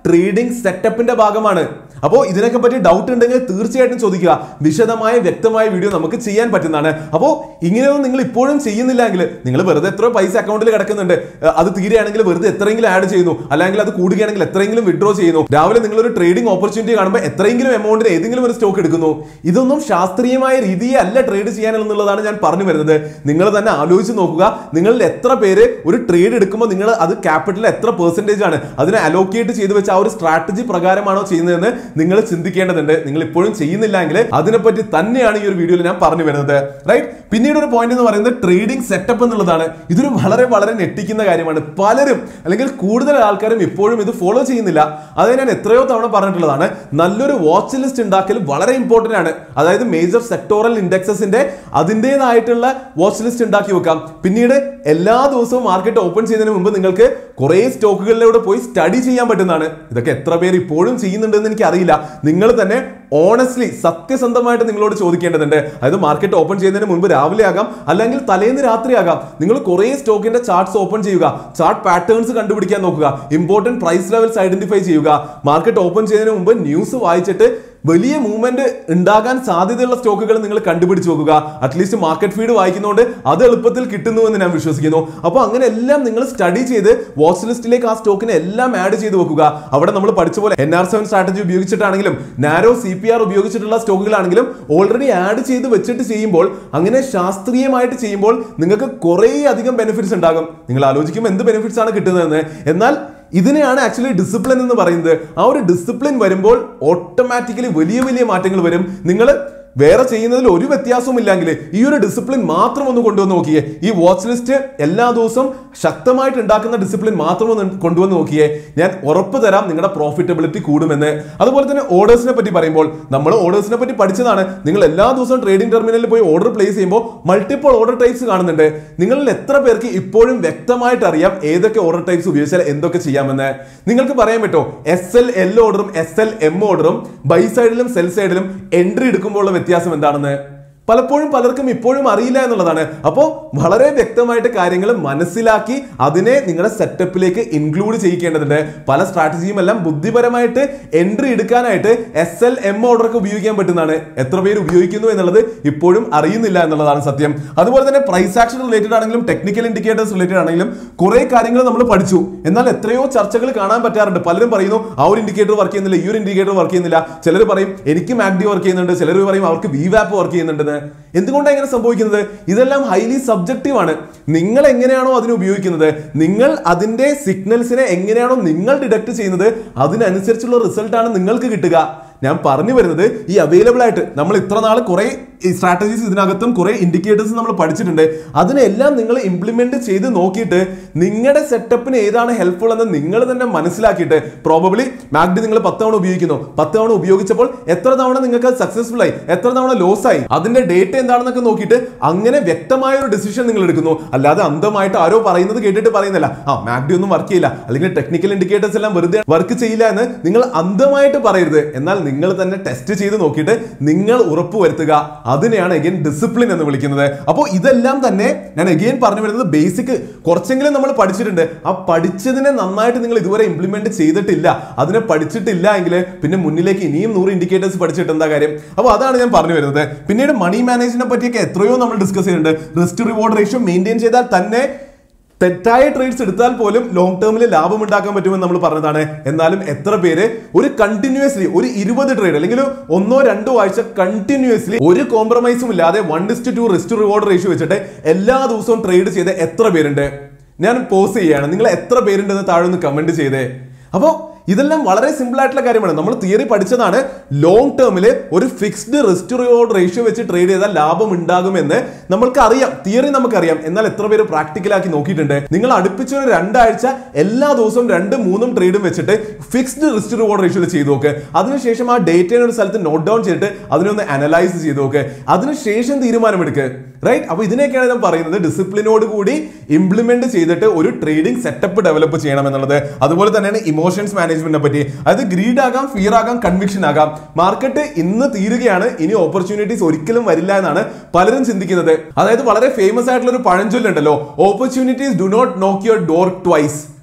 S1: ട്രേഡിംഗ് സെറ്റപ്പിന്റെ ഭാഗമാണ് അപ്പോൾ ഇതിനൊക്കെ പറ്റി ഡൗട്ട് ഉണ്ടെങ്കിൽ തീർച്ചയായിട്ടും ചോദിക്കുക വിശദമായ വ്യക്തമായ വീഡിയോ നമുക്ക് ചെയ്യാൻ പറ്റുന്നതാണ് അപ്പോൾ ഇങ്ങനെയൊന്നും നിങ്ങൾ ഇപ്പോഴും ചെയ്യുന്നില്ലെങ്കിൽ നിങ്ങൾ വെറുതെ എത്രയോ പൈസ അക്കൗണ്ടിൽ കിടക്കുന്നുണ്ട് ഏഹ് അത് തീരുകയാണെങ്കിൽ വെറുതെ എത്രയെങ്കിലും ആഡ് ചെയ്യുന്നു അല്ലെങ്കിൽ അത് കൂടുകയാണെങ്കിൽ എത്രയെങ്കിലും വിഡ്രോ ചെയ്യുന്നു രാവിലെ നിങ്ങൾ ഒരു ട്രേഡിംഗ് ഓപ്പർച്യൂണിറ്റി കാണുമ്പോൾ എത്രയെങ്കിലും എമൗണ്ടിന് ഏതെങ്കിലും ഒരു സ്റ്റോക്ക് എടുക്കുന്നു ഇതൊന്നും ശാസ്ത്രീയമായ രീതിയെ അല്ല ട്രേഡ് ചെയ്യാനുള്ളതാണ് ഞാൻ പറഞ്ഞു വരുന്നത് നിങ്ങൾ തന്നെ ആലോചിച്ച് നോക്കുക നിങ്ങളിൽ എത്ര പേര് ഒരു ട്രേഡ് എടുക്കുമ്പോൾ നിങ്ങൾ അത് ക്യാപിറ്റൽ എത്ര പെർസെന്റേജ് ആണ് അതിനെ അലോക്കേറ്റ് ചെയ്ത് വെച്ച ആ ഒരു സ്ട്രാറ്റജി പ്രകാരമാണോ ചെയ്യുന്നതെന്ന് നിങ്ങൾ ചിന്തിക്കേണ്ടതുണ്ട് നിങ്ങൾ ഇപ്പോഴും ചെയ്യുന്നില്ലെങ്കിൽ അതിനെപ്പറ്റി തന്നെയാണ് ഈ ഒരു വീഡിയോയിൽ ഞാൻ പറഞ്ഞു വരുന്നത് റൈറ്റ് പിന്നീട് ഒരു പോയിന്റ് എന്ന് പറയുന്നത് ട്രേഡിംഗ് സെറ്റപ്പ് എന്നുള്ളതാണ് ഇതൊരു വളരെ വളരെ ഞെട്ടിക്കുന്ന കാര്യമാണ് പലരും അല്ലെങ്കിൽ കൂടുതൽ ആൾക്കാരും ഇപ്പോഴും ഇത് ഫോളോ ചെയ്യുന്നില്ല അത് ഞാൻ എത്രയോ തവണ പറഞ്ഞിട്ടുള്ളതാണ് നല്ലൊരു വാച്ച് ലിസ്റ്റ് ഉണ്ടാക്കൽ വളരെ ഇമ്പോർട്ടന്റ് ആണ് അതായത് മേജർ സെക്ടോറൽ ഇൻഡെക്സസിന്റെ അതിൻ്റെതായിട്ടുള്ള വാച്ച് ലിസ്റ്റ് ഉണ്ടാക്കി വെക്കാം പിന്നീട് എല്ലാ ദിവസവും മാർക്കറ്റ് ഓപ്പൺ ചെയ്യുന്നതിന് മുമ്പ് നിങ്ങൾക്ക് കുറേ സ്റ്റോക്കുകളിലൂടെ പോയി സ്റ്റഡി ചെയ്യാൻ പറ്റുന്നതാണ് ഇതൊക്കെ എത്ര പേര് ഇപ്പോഴും ചെയ്യുന്നുണ്ടെന്ന് എനിക്ക് അറിയില്ല നിങ്ങൾ തന്നെ ഓണസ്റ്റ്ലി സത്യസന്ധമായിട്ട് നിങ്ങളോട് ചോദിക്കേണ്ടതുണ്ട് അതായത് മാർക്കറ്റ് ഓപ്പൺ ചെയ്യുന്നതിന് മുൻപ് രാവിലെ ആകാം അല്ലെങ്കിൽ തലേന്ന് രാത്രി ആകാം നിങ്ങൾ കുറേ സ്റ്റോക്കിന്റെ ചാർട്ട്സ് ഓപ്പൺ ചെയ്യുക ചാർട്ട് പാറ്റേൺസ് കണ്ടുപിടിക്കാൻ നോക്കുക ഇമ്പോർട്ടന്റ് പ്രൈസ് ലെവൽസ് ഐഡന്റിഫൈ ചെയ്യുക മാർക്കറ്റ് ഓപ്പൺ ചെയ്യുന്നതിന് മുമ്പ് ന്യൂസ് വായിച്ചിട്ട് വലിയ മൂവ്മെന്റ് ഉണ്ടാകാൻ സാധ്യതയുള്ള സ്റ്റോക്കുകൾ നിങ്ങൾ കണ്ടുപിടിച്ച് നോക്കുക അറ്റ്ലീസ്റ്റ് മാർക്കറ്റ് ഫീഡ് വായിക്കുന്നതുകൊണ്ട് അത് എളുപ്പത്തിൽ കിട്ടുന്നു എന്ന് ഞാൻ വിശ്വസിക്കുന്നു അപ്പോൾ അങ്ങനെ എല്ലാം നിങ്ങൾ സ്റ്റഡി ചെയ്ത് വാച്ച് ലിസ്റ്റിലേക്ക് ആ സ്റ്റോക്കിനെ എല്ലാം ആഡ് ചെയ്ത് വെക്കുക അവിടെ നമ്മൾ പഠിച്ച പോലെ എൻ ആർ സെവൻ സ്ട്രാറ്റജി ഉപയോഗിച്ചിട്ടാണെങ്കിലും നാരോ സി പി ആർ ഉപയോഗിച്ചിട്ടുള്ള സ്റ്റോക്കുകളാണെങ്കിലും ഓൾറെഡി ആഡ് ചെയ്ത് വെച്ചിട്ട് ചെയ്യുമ്പോൾ അങ്ങനെ ശാസ്ത്രീയമായിട്ട് ചെയ്യുമ്പോൾ നിങ്ങൾക്ക് കുറേ അധികം ബെനിഫിറ്റ്സ് ഉണ്ടാകും നിങ്ങൾ ആലോചിക്കും എന്ത് ബെനിഫിറ്റ്സ് ആണ് കിട്ടുന്നതെന്ന് എന്നാൽ ഇതിനെയാണ് ആക്ച്വലി ഡിസിപ്ലിൻ എന്ന് പറയുന്നത് ആ ഒരു ഡിസിപ്ലിൻ വരുമ്പോൾ ഓട്ടോമാറ്റിക്കലി വലിയ വലിയ മാറ്റങ്ങൾ വരും നിങ്ങൾ വേറെ ചെയ്യുന്നതിൽ ഒരു വ്യത്യാസവും ഇല്ലെങ്കിൽ ഈ ഒരു ഡിസിപ്ലിൻ മാത്രം ഒന്ന് കൊണ്ടുവന്ന് നോക്കിയേ ഈ വാച്ച് ലിസ്റ്റ് എല്ലാ ദിവസവും ശക്തമായിട്ട് ഉണ്ടാക്കുന്ന ഡിസിപ്ലിൻ മാത്രം ഒന്ന് കൊണ്ടുവന്ന് നോക്കിയേ ഞാൻ ഉറപ്പ് തരാം നിങ്ങളുടെ പ്രോഫിറ്റബിലിറ്റി കൂടുമെന്ന് അതുപോലെ തന്നെ ഓർഡേഴ്സിനെ പറ്റി പറയുമ്പോൾ നമ്മൾ ഓർഡേഴ്സിനെ പറ്റി പഠിച്ചതാണ് നിങ്ങൾ എല്ലാ ദിവസവും ട്രേഡിംഗ് ടെർമിനലിൽ പോയി ഓർഡർ പ്ലേസ് ചെയ്യുമ്പോൾ മൾട്ടിപ്പിൾ ഓർഡർ ടൈപ്സ് കാണുന്നുണ്ട് നിങ്ങളിൽ എത്ര പേർക്ക് ഇപ്പോഴും വ്യക്തമായിട്ട് അറിയാം ഏതൊക്കെ ഓർഡർ ടൈപ്സ് ഉപയോഗിച്ചാൽ എന്തൊക്കെ ചെയ്യാമെന്ന് നിങ്ങൾക്ക് പറയാൻ പറ്റുമോ എസ് എൽ എൽ ഓർഡറും എസ് എൽ എം ഓർഡറും ബൈ സൈഡിലും സെൽ സൈഡിലും എൻട്രി എടുക്കുമ്പോൾ ഉള്ള വ്യത്യാസം എന്താണെന്ന് പലപ്പോഴും പലർക്കും ഇപ്പോഴും അറിയില്ല എന്നുള്ളതാണ് അപ്പോൾ വളരെ വ്യക്തമായിട്ട് കാര്യങ്ങൾ മനസ്സിലാക്കി അതിനെ നിങ്ങളുടെ സെറ്റപ്പിലേക്ക് ഇൻക്ലൂഡ് ചെയ്യിക്കേണ്ടതുണ്ട് പല സ്ട്രാറ്റജിയും എല്ലാം ബുദ്ധിപരമായിട്ട് എൻട്രി എടുക്കാനായിട്ട് എസ് എൽ എം ഓർഡർക്ക് ഉപയോഗിക്കാൻ പറ്റുന്നതാണ് എത്ര പേര് ഉപയോഗിക്കുന്നു എന്നുള്ളത് ഇപ്പോഴും അറിയുന്നില്ല എന്നുള്ളതാണ് സത്യം അതുപോലെ തന്നെ പ്രൈസ് ആക്ഷൻ റിലേറ്റഡ് ആണെങ്കിലും ടെക്നിക്കൽ ഇൻഡിക്കേറ്റേഴ്സ് റിലേറ്റഡ് ആണെങ്കിലും കുറെ കാര്യങ്ങൾ നമ്മൾ പഠിച്ചു എന്നാൽ എത്രയോ ചർച്ചകൾ കാണാൻ പറ്റാറുണ്ട് പലരും പറയുന്നു ആ ഒരു ഇൻഡിക്കേറ്റർ വർക്ക് ചെയ്യുന്നില്ല ഈ ഒരു ഇൻഡിക്കേറ്റർ വർക്ക് ചെയ്യുന്നില്ല ചിലർ പറയും എനിക്ക് മാഗ്ഡി വർക്ക് ചെയ്യുന്നുണ്ട് ചിലർ പറയും അവർക്ക് വി വാപ്പ് വർക്ക് ചെയ്യുന്നുണ്ടെന്ന് എന്തുകൊണ്ടാണ് ഇങ്ങനെ സംഭവിക്കുന്നത് ഇതെല്ലാം ഹൈലി സബ്ജക്റ്റീവ് ആണ് നിങ്ങൾ എങ്ങനെയാണോ അതിനെ ഉപയോഗിക്കുന്നത് നിങ്ങൾ അതിന്റെ സിഗ്നൽസിനെ എങ്ങനെയാണോ നിങ്ങൾ ഡിഡക്ട് ചെയ്യുന്നത് അതിനനുസരിച്ചുള്ള റിസൾട്ടാണ് നിങ്ങൾക്ക് കിട്ടുക ഞാൻ പറഞ്ഞു വരുന്നത് ഈ അവൈലബിൾ ആയിട്ട് നമ്മൾ ഇത്ര നാൾ കുറെ സ്ട്രാറ്റജീസ് ഇതിനകത്തും കുറെ ഇൻഡിക്കേറ്റേഴ്സ് നമ്മൾ പഠിച്ചിട്ടുണ്ട് അതിനെല്ലാം നിങ്ങൾ ഇംപ്ലിമെന്റ് ചെയ്ത് നോക്കിയിട്ട് നിങ്ങളുടെ സെറ്റപ്പിന് ഏതാണ് ഹെൽപ്ഫുൾ എന്ന് നിങ്ങൾ തന്നെ മനസ്സിലാക്കിയിട്ട് പ്രോബബ്ലി മാഗ്ഡി നിങ്ങൾ പത്ത് തവണ ഉപയോഗിക്കുന്നു പത്ത് തവണ ഉപയോഗിച്ചപ്പോൾ എത്ര തവണ നിങ്ങൾക്ക് സക്സസ്ഫുൾ ആയി എത്ര തവണ ലോസ് ആയി അതിന്റെ ഡേറ്റ എന്താണെന്നൊക്കെ നോക്കിയിട്ട് അങ്ങനെ വ്യക്തമായ ഒരു ഡിസിഷൻ നിങ്ങൾ എടുക്കുന്നു അല്ലാതെ അന്ധമായിട്ട് ആരോ പറയുന്നത് കേട്ടിട്ട് പറയുന്നില്ല ആ മാഗ്ഡി ഒന്നും വർക്ക് ചെയ്യില്ല അല്ലെങ്കിൽ ടെക്നിക്കൽ ഇൻഡിക്കേറ്റേഴ്സ് എല്ലാം വെറുതെ വർക്ക് ചെയ്യില്ല എന്ന് നിങ്ങൾ അന്ധമായിട്ട് പറയരുത് എന്നാൽ നിങ്ങൾ തന്നെ ടെസ്റ്റ് ചെയ്ത് നോക്കിയിട്ട് നിങ്ങൾ ഉറപ്പ് വരുത്തുക അതിനെയാണ് എഗെയിൻ ഡിസിപ്ലിൻ എന്ന് വിളിക്കുന്നത് അപ്പോൾ ഇതെല്ലാം തന്നെ ഞാൻ എഗെയിൻ പറഞ്ഞു വരുന്നത് ബേസിക് കുറച്ചെങ്കിലും നമ്മൾ പഠിച്ചിട്ടുണ്ട് ആ പഠിച്ചതിനെ നന്നായിട്ട് നിങ്ങൾ ഇതുവരെ ഇംപ്ലിമെന്റ് ചെയ്തിട്ടില്ല അതിനെ പഠിച്ചിട്ടില്ല എങ്കിൽ പിന്നെ മുന്നിലേക്ക് ഇനിയും നൂറ് ഇൻഡിക്കേറ്റേഴ്സ് പഠിച്ചിട്ട് എന്താ കാര്യം അപ്പോൾ അതാണ് ഞാൻ പറഞ്ഞു വരുന്നത് പിന്നീട് മണി മാനേജിനെ പറ്റിയൊക്കെ എത്രയോ നമ്മൾ ഡിസ്കസ് ചെയ്തിട്ടുണ്ട് റിസ്ക് റിവാർഡ് റേഷ്യോ മെയിൻറ്റെയിൻ ചെയ്താൽ തന്നെ തെറ്റായ ട്രേഡ്സ് എടുത്താൽ പോലും ലോങ് ടേമിൽ ലാഭം ഉണ്ടാക്കാൻ പറ്റുമെന്ന് നമ്മൾ പറഞ്ഞതാണ് എന്നാലും എത്ര പേര് ഒരു കണ്ടിന്യൂസ്ലി ഒരു ഇരുപത് ട്രേഡ് അല്ലെങ്കിൽ ഒന്നോ രണ്ടോ ആഴ്ച കണ്ടിന്യൂസ്ലി ഒരു കോംപ്രമൈസും ഇല്ലാതെ one is to two risk reward ratio വെച്ചിട്ട് എല്ലാ ദിവസവും ട്രേഡ് ചെയ്ത എത്ര പേരുണ്ട് ഞാൻ പോസ് ചെയ്യാണ് നിങ്ങൾ എത്ര പേരുണ്ടെന്ന് താഴെ ഒന്ന് കമന്റ് ചെയ്തേ അപ്പോൾ ഇതെല്ലാം വളരെ സിമ്പിൾ ആയിട്ടുള്ള കാര്യമാണ് നമ്മൾ തിയറി പഠിച്ചതാണ് ലോങ് ടേമിൽ ഒരു ഫിക്സ്ഡ് റിസ്റ്റ് റിവാർഡ് റേഷ്യോ വെച്ച് ട്രേഡ് ചെയ്താൽ ലാഭം ഉണ്ടാകുമെന്ന് നമ്മൾക്ക് അറിയാം തിയറി നമുക്കറിയാം എന്നാൽ എത്ര പേര് പ്രാക്ടിക്കലാക്കി നോക്കിയിട്ടുണ്ട് നിങ്ങൾ അടുപ്പിച്ച ഒരു രണ്ടാഴ്ച എല്ലാ ദിവസവും രണ്ട് മൂന്നും ട്രേഡും വെച്ചിട്ട് ഫിക്സ്ഡ് റിസ്റ്റ് റിവാർഡ് റേഷ്യോയിൽ ചെയ്ത് നോക്ക് അതിനുശേഷം ആ ഡേറ്റയുടെ ഒരു സ്ഥലത്ത് നോട്ട് ഡൗൺ ചെയ്തിട്ട് അതിനൊന്ന് അനലൈസ് ചെയ്ത് നോക്ക് അതിനുശേഷം തീരുമാനമെടുക്ക് റൈറ്റ് അപ്പൊ ഇതിനെയൊക്കെയാണ് ഞാൻ പറയുന്നത് ഡിസിപ്ലിനോട് കൂടി ഇംപ്ലിമെന്റ് ചെയ്തിട്ട് ഒരു ട്രേഡിംഗ് സെറ്റപ്പ് ഡെവലപ്പ് ചെയ്യണം എന്നുള്ളത് അതുപോലെ തന്നെയാണ് ഇമോഷൻസ് മാനേജ്മെന്റിനെ പറ്റി അതായത് ഗ്രീഡ് ആകാം ഫിയർ ആകാം കൺവിക്ഷൻ ആകാം മാർക്കറ്റ് ഇന്ന് തീരുകയാണ് ഇനി ഓപ്പർച്യൂണിറ്റീസ് ഒരിക്കലും വരില്ല എന്നാണ് പലരും ചിന്തിക്കുന്നത് അതായത് വളരെ ഫേമസ് ആയിട്ടുള്ള ഒരു പഴഞ്ചൊല്ലുണ്ടല്ലോ opportunities do not knock your door twice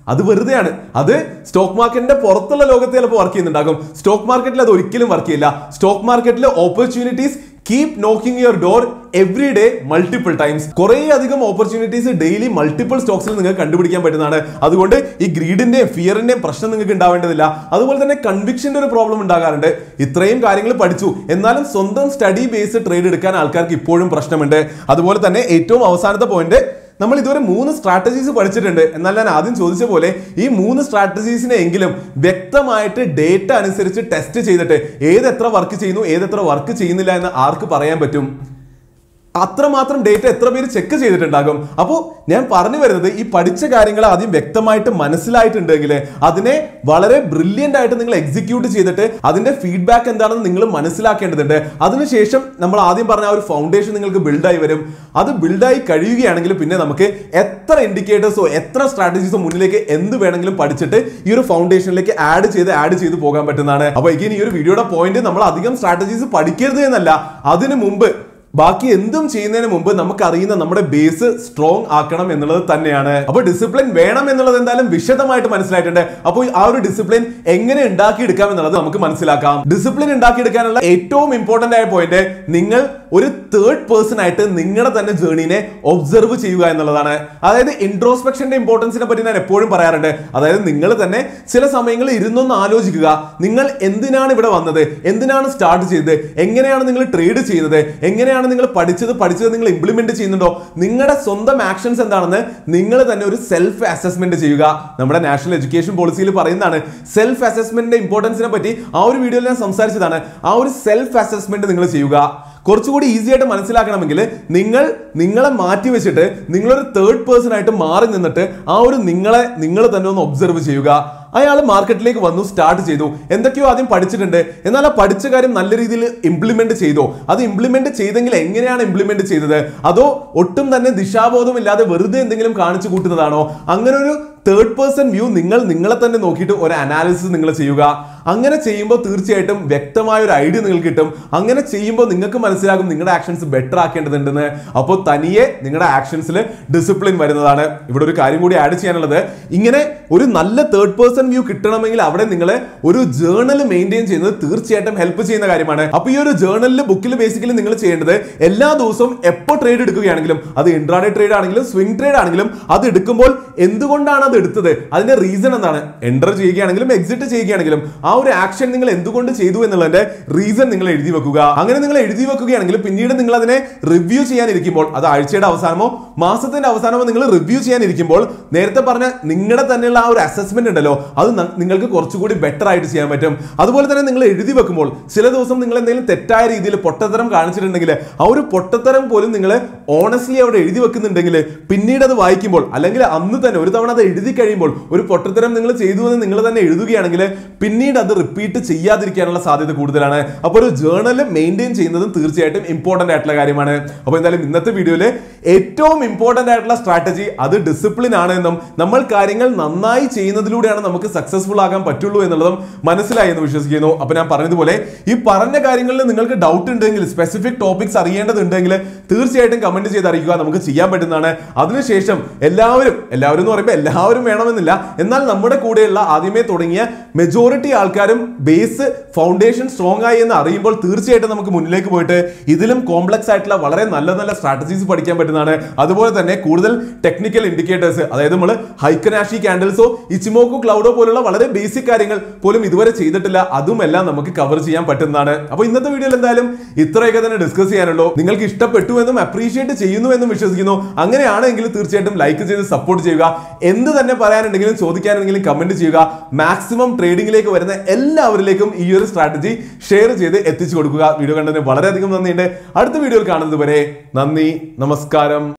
S1: അത് വെറുതെയാണ് അത് സ്റ്റോക്ക് മാർക്കറ്റിന്റെ പുറത്തുള്ള ലോകത്ത് ചിലപ്പോൾ വർക്ക് ചെയ്യുന്നുണ്ടാകും സ്റ്റോക്ക് മാർക്കറ്റിൽ അത് ഒരിക്കലും വർക്ക് ചെയ്യില്ല സ്റ്റോക്ക് മാർക്കറ്റിൽ opportunities keep knocking your door every day multiple times കുറേ അധികം ഓപ്പർച്യൂണിറ്റീസ് ഡെയിലി മൾട്ടിപ്പിൾ സ്റ്റോക്സിൽ നിങ്ങൾക്ക് കണ്ടുപിടിക്കാൻ പറ്റുന്നതാണ് അതുകൊണ്ട് ഈ ഗ്രീഡിന്റെയും ഫിയറിന്റെയും പ്രശ്നം നിങ്ങൾക്ക് ഉണ്ടാവേണ്ടതില്ല അതുപോലെ തന്നെ കൺവിക്ഷന്റെ ഒരു പ്രോബ്ലം ഉണ്ടാകാറുണ്ട് ഇത്രയും കാര്യങ്ങൾ പഠിച്ചു എന്നാലും സ്വന്തം സ്റ്റഡി ബേസ് ട്രേഡ് എടുക്കാൻ ആൾക്കാർക്ക് ഇപ്പോഴും പ്രശ്നമുണ്ട് അതുപോലെ തന്നെ ഏറ്റവും അവസാനത്തെ പോയിന്റ് നമ്മൾ ഇതുവരെ മൂന്ന് സ്ട്രാറ്റജീസ് പഠിച്ചിട്ടുണ്ട് എന്നാൽ ഞാൻ ആദ്യം ചോദിച്ച പോലെ ഈ മൂന്ന് സ്ട്രാറ്റജീസിനെ എങ്കിലും വ്യക്തമായിട്ട് ഡേറ്റ അനുസരിച്ച് ടെസ്റ്റ് ചെയ്തിട്ട് ഏത് എത്ര വർക്ക് ചെയ്യുന്നു ഏത് എത്ര വർക്ക് ചെയ്യുന്നില്ല എന്ന് ആർക്ക് പറയാൻ പറ്റും അത്രമാത്രം ഡേറ്റ എത്ര പേര് ചെക്ക് ചെയ്തിട്ടുണ്ടാകും അപ്പോൾ ഞാൻ പറഞ്ഞു വരുന്നത് ഈ പഠിച്ച കാര്യങ്ങൾ ആദ്യം വ്യക്തമായിട്ട് മനസ്സിലായിട്ടുണ്ടെങ്കിൽ അതിനെ വളരെ ബ്രില്യൻ്റ് ആയിട്ട് നിങ്ങൾ എക്സിക്യൂട്ട് ചെയ്തിട്ട് അതിന്റെ ഫീഡ്ബാക്ക് എന്താണെന്ന് നിങ്ങൾ മനസ്സിലാക്കേണ്ടതുണ്ട് അതിനുശേഷം നമ്മൾ ആദ്യം പറഞ്ഞ ആ ഒരു ഫൗണ്ടേഷൻ നിങ്ങൾക്ക് ബിൽഡായി വരും അത് ബിൽഡായി കഴിയുകയാണെങ്കിൽ പിന്നെ നമുക്ക് എത്ര ഇൻഡിക്കേറ്റേഴ്സോ എത്ര സ്ട്രാറ്റജീസോ മുന്നിലേക്ക് എന്ത് വേണമെങ്കിലും പഠിച്ചിട്ട് ഈ ഒരു ഫൗണ്ടേഷനിലേക്ക് ആഡ് ചെയ്ത് ആഡ് ചെയ്ത് പോകാൻ പറ്റുന്നതാണ് അപ്പോൾ ഇങ്ങനെ ഈ ഒരു വീഡിയോയുടെ പോയിന്റ് നമ്മൾ അധികം സ്ട്രാറ്റജീസ് പഠിക്കരുത് എന്നല്ല അതിനു മുമ്പ് ബാക്കി എന്തും ചെയ്യുന്നതിന് മുമ്പ് നമുക്ക് അറിയുന്ന നമ്മുടെ ബേസ് സ്ട്രോങ് ആക്കണം എന്നുള്ളത് തന്നെയാണ് അപ്പോൾ ഡിസിപ്ലിൻ വേണം എന്നുള്ളത് എന്തായാലും വിശദമായിട്ട് മനസ്സിലായിട്ടുണ്ട് അപ്പോൾ ആ ഒരു ഡിസിപ്ലിൻ എങ്ങനെ ഉണ്ടാക്കിയെടുക്കാം എന്നുള്ളത് നമുക്ക് മനസ്സിലാക്കാം ഡിസിപ്ലിൻ ഉണ്ടാക്കിയെടുക്കാനുള്ള ഏറ്റവും ഇമ്പോർട്ടന്റ് ആയ പോയിന്റ് നിങ്ങൾ ഒരു തേർഡ് പേഴ്സൺ ആയിട്ട് നിങ്ങളുടെ തന്നെ ജേർണിനെ ഒബ്സർവ് ചെയ്യുക എന്നുള്ളതാണ് അതായത് ഇൻട്രോസ്പെക്ഷന്റെ ഇമ്പോർട്ടൻസിനെ പറ്റി ഞാൻ എപ്പോഴും പറയാറുണ്ട് അതായത് നിങ്ങൾ തന്നെ ചില സമയങ്ങളിൽ ഇരുന്നൊന്ന് ആലോചിക്കുക നിങ്ങൾ എന്തിനാണ് ഇവിടെ വന്നത് എന്തിനാണ് സ്റ്റാർട്ട് ചെയ്തത് എങ്ങനെയാണ് നിങ്ങൾ ട്രേഡ് ചെയ്യുന്നത് എങ്ങനെയാണ് നിങ്ങൾ പഠിച്ചത് പഠിച്ചത് നിങ്ങൾ ഇംപ്ലിമെന്റ് ചെയ്യുന്നുണ്ടോ നിങ്ങളുടെ സ്വന്തം ആക്ഷൻസ് എന്താണെന്ന് നിങ്ങൾ തന്നെ ഒരു സെൽഫ് അസസ്മെന്റ് ചെയ്യുക നമ്മുടെ നാഷണൽ എഡ്യൂക്കേഷൻ പോളിസിയിൽ പറയുന്നതാണ് സെൽഫ് അസസ്മെന്റിന്റെ ഇമ്പോർട്ടൻസിനെ പറ്റി ആ ഒരു വീഡിയോയിൽ ഞാൻ സംസാരിച്ചതാണ് ആ ഒരു സെൽഫ് അസസ്മെന്റ് നിങ്ങൾ ചെയ്യുക കുറച്ചുകൂടി ഈസി ആയിട്ട് മനസ്സിലാക്കണമെങ്കിൽ നിങ്ങൾ നിങ്ങളെ മാറ്റി വെച്ചിട്ട് നിങ്ങളൊരു തേർഡ് പേഴ്സൺ ആയിട്ട് മാറി നിന്നിട്ട് ആ ഒരു നിങ്ങളെ നിങ്ങൾ തന്നെ ഒന്ന് ഒബ്സർവ് ചെയ്യുക അയാൾ മാർക്കറ്റിലേക്ക് വന്നു സ്റ്റാർട്ട് ചെയ്തു എന്തൊക്കെയോ ആദ്യം പഠിച്ചിട്ടുണ്ട് എന്നാൽ ആ പഠിച്ച കാര്യം നല്ല രീതിയിൽ ഇംപ്ലിമെന്റ് ചെയ്തോ അത് ഇംപ്ലിമെന്റ് ചെയ്തെങ്കിൽ എങ്ങനെയാണ് ഇംപ്ലിമെന്റ് ചെയ്തത് അതോ ഒട്ടും തന്നെ ദിശാബോധമില്ലാതെ വെറുതെ എന്തെങ്കിലും കാണിച്ചു കൂട്ടുന്നതാണോ അങ്ങനെ ഒരു തേർഡ് പേഴ്സൺ വ്യൂ നിങ്ങൾ നിങ്ങളെ തന്നെ നോക്കിയിട്ട് ഒരു അനാലിസിസ് നിങ്ങൾ ചെയ്യുക അങ്ങനെ ചെയ്യുമ്പോൾ തീർച്ചയായിട്ടും വ്യക്തമായ ഒരു ഐഡിയ നിങ്ങൾക്ക് കിട്ടും അങ്ങനെ ചെയ്യുമ്പോൾ നിങ്ങൾക്ക് മനസ്സിലാകും നിങ്ങളുടെ ആക്ഷൻസ് ബെറ്റർ ആക്കേണ്ടതുണ്ടെന്ന് അപ്പോൾ തനിയെ നിങ്ങളുടെ ആക്ഷൻസിൽ ഡിസിപ്ലിൻ വരുന്നതാണ് ഇവിടെ ഒരു കാര്യം കൂടി ആഡ് ചെയ്യാനുള്ളത് ഇങ്ങനെ ഒരു നല്ല തേർഡ് പേഴ്സൺ വ്യൂ കിട്ടണമെങ്കിൽ അവിടെ നിങ്ങൾ ഒരു ജേർണൽ മെയിൻറ്റെയിൻ ചെയ്യുന്നത് തീർച്ചയായിട്ടും ഹെൽപ്പ് ചെയ്യുന്ന കാര്യമാണ് അപ്പോൾ ഈ ഒരു ജേർണലിൽ ബുക്കിൽ ബേസിക്കലി നിങ്ങൾ ചെയ്യേണ്ടത് എല്ലാ ദിവസവും എപ്പോൾ ട്രേഡ് എടുക്കുകയാണെങ്കിലും അത് ഇൻട്രാഡേ ട്രേഡ് ആണെങ്കിലും സ്വിംഗ് ട്രേഡ് ആണെങ്കിലും അത് എടുക്കുമ്പോൾ എന്തുകൊണ്ടാണ് അത് എടുത്തത് അതിന്റെ റീസൺ എന്താണ് എൻ്റർ ചെയ്യുകയാണെങ്കിലും എക്സിറ്റ് ചെയ്യുകയാണെങ്കിലും ആ ഒരു ആക്ഷൻ നിങ്ങൾ എന്തുകൊണ്ട് ചെയ്തു എന്നുള്ളതിന്റെ റീസൺ നിങ്ങൾ എഴുതി വെക്കുക അങ്ങനെ നിങ്ങൾ എഴുതി വെക്കുകയാണെങ്കിൽ പിന്നീട് നിങ്ങൾ അതിനെ റിവ്യൂ ചെയ്യാനിരിക്കുമ്പോൾ അത് ആഴ്ചയുടെ അവസാനമോ മാസത്തിന്റെ അവസാനമോ നിങ്ങൾ റിവ്യൂ ചെയ്യാനിരിക്കുമ്പോൾ നേരത്തെ പറഞ്ഞ നിങ്ങളുടെ തന്നെയുള്ള ആ ഒരു അസസ്മെന്റ് ഉണ്ടല്ലോ അത് ന- നിങ്ങൾക്ക് കുറച്ചുകൂടി ബെറ്റർ ആയിട്ട് ചെയ്യാൻ പറ്റും അതുപോലെ തന്നെ നിങ്ങൾ എഴുതി വെക്കുമ്പോൾ ചില ദിവസം നിങ്ങൾ എന്തെങ്കിലും തെറ്റായ രീതിയിൽ പൊട്ടത്തരം കാണിച്ചിട്ടുണ്ടെങ്കിൽ ആ ഒരു പൊട്ടത്തരം പോലും നിങ്ങൾ ഓണസ്റ്റ്ലി അവിടെ എഴുതി വെക്കുന്നുണ്ടെങ്കിൽ പിന്നീട് അത് വായിക്കുമ്പോൾ അല്ലെങ്കിൽ അന്ന് തന്നെ ഒരു തവണ അത് എഴുതി കഴിയുമ്പോൾ ഒരു പൊട്ടത്തരം നിങ്ങൾ ചെയ്തു എന്ന് നിങ്ങൾ തന്നെ എഴുതുകയാണെങ്കിൽ പിന്നീട് അത് റിപ്പീറ്റ് ചെയ്യാതിരിക്കാനുള്ള സാധ്യത കൂടുതലാണ് അപ്പോൾ ഒരു ജേർണൽ മെയിൻറ്റെയിൻ ചെയ്യുന്നതും തീർച്ചയായിട്ടും ഇമ്പോർട്ടന്റ് ആയിട്ടുള്ള കാര്യമാണ് അപ്പോൾ എന്തായാലും ഇന്നത്തെ വീഡിയോയിൽ ഏറ്റവും ഇമ്പോർട്ടന്റ് ആയിട്ടുള്ള സ്ട്രാറ്റജി അത് ഡിസിപ്ലിൻ ആണ് എന്നും നമ്മൾ കാര്യങ്ങൾ നന്നായി ചെയ്യുന്നതിലൂടെയാണ് നമുക്ക് സക്സസ്ഫുൾ ആകാൻ പറ്റുള്ളൂ എന്നുള്ളതും മനസ്സിലായി എന്ന് വിശ്വസിക്കുന്നു അപ്പോൾ ഞാൻ പറഞ്ഞതുപോലെ ഈ പറഞ്ഞ കാര്യങ്ങളിൽ നിങ്ങൾക്ക് ഡൗട്ട് ഉണ്ടെങ്കിൽ സ്പെസിഫിക് ടോപ്പിക്സ് അറിയേണ്ടതുണ്ടെങ്കിൽ തീർച്ചയായിട്ടും കമന്റ് ചെയ്ത് അറിയിക്കുക നമുക്ക് ചെയ്യാൻ പറ്റുന്നതാണ് അതിനുശേഷം എല്ലാവരും എല്ലാവരും എന്ന് പറയുമ്പോൾ എല്ലാവരും വേണമെന്നില്ല എന്നാൽ നമ്മുടെ കൂടെയുള്ള ആദ്യമേ തുടങ്ങിയ മെജോറിറ്റി ആൾക്കാരും ബേസ് ഫൗണ്ടേഷൻ സ്ട്രോങ് ആയി എന്ന് അറിയുമ്പോൾ തീർച്ചയായിട്ടും നമുക്ക് മുന്നിലേക്ക് പോയിട്ട് ഇതിലും കോംപ്ലക്സ് ആയിട്ടുള്ള വളരെ നല്ല നല്ല സ്ട്രാറ്റജീസ് പഠിക്കാൻ പറ്റുന്നതാണ് അതുപോലെ തന്നെ കൂടുതൽ ടെക്നിക്കൽ ഇൻഡിക്കേറ്റേഴ്സ് അതായത് നമ്മൾ ഹൈക്കനാഷി ക്യാൻഡിൽസോ ഇച്ചിമോക്കോ ക്ലൗഡോ പോലുള്ള വളരെ ബേസിക് കാര്യങ്ങൾ പോലും ഇതുവരെ ചെയ്തിട്ടില്ല അതും എല്ലാം നമുക്ക് കവർ ചെയ്യാൻ പറ്റുന്നതാണ് അപ്പോൾ ഇന്നത്തെ വീഡിയോയിൽ എന്തായാലും ഇത്രയൊക്കെ തന്നെ ഡിസ്കസ് ചെയ്യാനുള്ളൂ നിങ്ങൾക്ക് ഇഷ്ടപ്പെട്ടു എന്നും അപ്രീഷിയേറ്റ് ചെയ്യുന്നു എന്നും വിശ്വസിക്കുന്നു അങ്ങനെയാണെങ്കിൽ തീർച്ചയായിട്ടും ലൈക്ക് ചെയ്ത് സപ്പോർട്ട് ചെയ്യുക എന്ത് തന്നെ പറയാനുണ്ടെങ്കിലും ചോദിക്കാനുണ്ടെങ്കിലും കമന്റ് ചെയ്യുക മാക്സിമം ട്രേഡിംഗിലേക്ക് വരുന്ന എല്ലാവരിലേക്കും ഈ ഒരു സ്ട്രാറ്റജി ഷെയർ ചെയ്ത് എത്തിച്ചു കൊടുക്കുക വീഡിയോ കണ്ടതിന് വളരെയധികം നന്ദിയുണ്ട് അടുത്ത വീഡിയോയിൽ കാണുന്നത് വരെ നന്ദി നമസ്കാരം